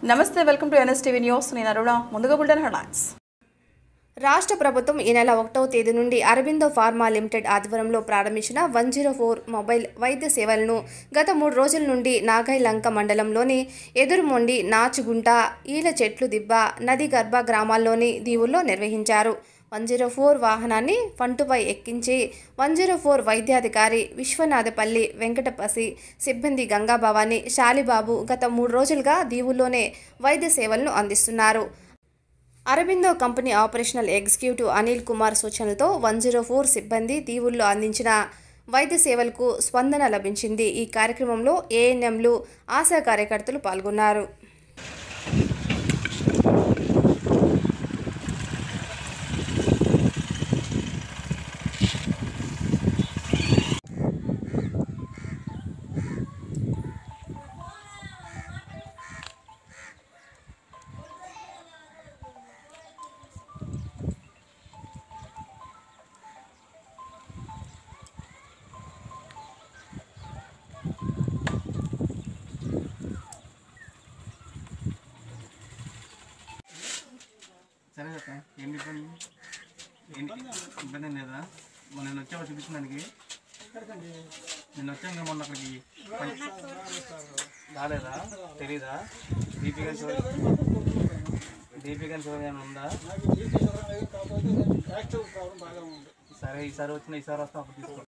నమస్తే welcome to NSTV news నేను అరుణ ముందుగా బుల్టన్ హెడ్లైన్స్ రాష్ట్ర ప్రభుత్వం ఈ నెల ఒకటవ తేదీ నుండి అరబిందో ఫార్మా లిమిటెడ్ ఆధ్వర్యంలో ప్రారంభించిన వన్ జీరో ఫోర్ మొబైల్ వైద్య సేవలను గత మూడు రోజుల నుండి నాగైలంక మండలంలోని ఎదురుమొండి నాచుగుంట ఈల చెట్లు దిబ్బ నది గర్భ గ్రామాల్లోని దీవుల్లో నిర్వహించారు వన్ జీరో ఫోర్ వాహనాన్ని ఫంటుపై ఎక్కించి వన్ జీరో ఫోర్ వైద్యాధికారి విశ్వనాథపల్లి వెంకటపసి సిబ్బంది గంగాభవాని శాలిబాబు గత మూడు రోజులుగా దీవుల్లోనే వైద్య సేవలను అందిస్తున్నారు Aurobindo company operational executive Anil Kumar సూచనలతో వన్ జీరో ఫోర్ సిబ్బంది దీవుల్లో అందించిన వైద్య సేవలకు స్పందన లభించింది ఈ కార్యక్రమంలో ఏఎన్ఎంలు ఆశా కార్యకర్తలు పాల్గొన్నారు సరే అక్క ఏంటి ఇబ్బంది ఏంటి ఇబ్బంది ఏం లేదా మొన్న నేను వచ్చావా చూపించడానికి నేను వచ్చాను కదా మొన్న అక్కడికి రాలేదా తెలీదా దీపిక దీపిక ఏమైనా ఉందా సరే ఈసారి వచ్చిన ఈసారి వస్తాం అప్పుడు తీసుకో